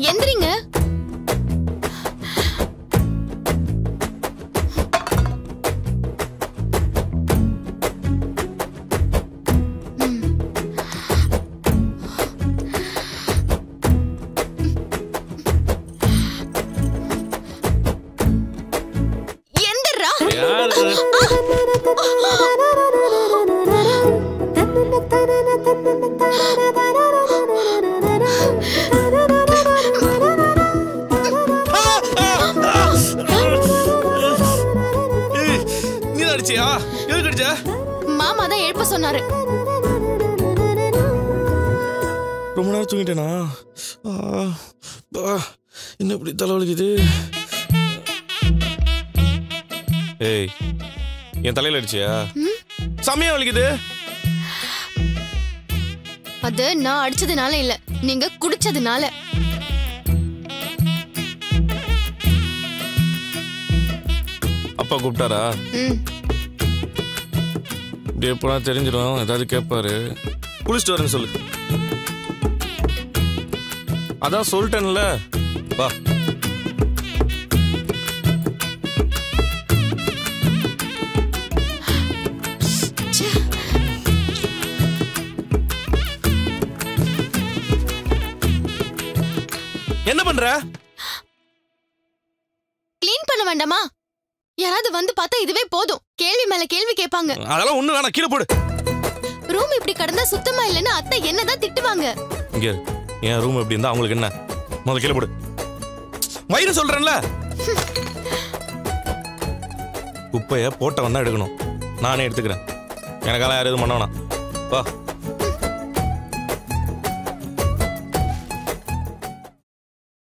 எந்திரிங்க எந்திரா யாரு ஏய், நீ தான் அடிச்சியா எதுக்கு அடிச்ச மாமா தான் எழுப்ப சொன்னாரு ரொம்ப நேரம் தூங்கிட்டேனா ஆ, ஆ, என்ன இப்படி தலைவலிக்குது ஏய் என் தலையில அடிச்சியா செம்மையா வலிக்குது அது நான் அடிச்சதுனால இல்ல நீங்க குடிச்சதுனால அப்பா கூப்பிட்டாரா ம் இப்படி எப்படா தெரிஞ்சிடும் ஏதாவது கேட்பாரு குளிச்சுட்டு வரேன்னு சொல்லு அதான் சொல்லிட்டேன்ல வா ச்சே. என்ன பண்ற க்ளீன் பண்ண வேண்டாமா யாராவது வந்து பார்த்தா இதுவே போதும் கேள்வி மேல கேள்வி கேட்பாங்க அதெல்லாம் ஒண்ணு வேணாம் கீழே போடு ரூம் இப்படி கடந்தா சுத்தமா இல்லைன்னு அத்தை என்னதான் திட்டுவாங்க இங்க இரு. என் ரூம் எப்படி இருந்தா அவங்களுக்கு என்ன முதல்ல கீழே போடு வயிறு சொல்றேன்ல குப்பைய போட்டவன் தான் எடுக்கணும் நானே எடுத்துக்கிறேன் எனக்கெல்லாம் யாரும் எதுவும் பண்ண வேணாம் வா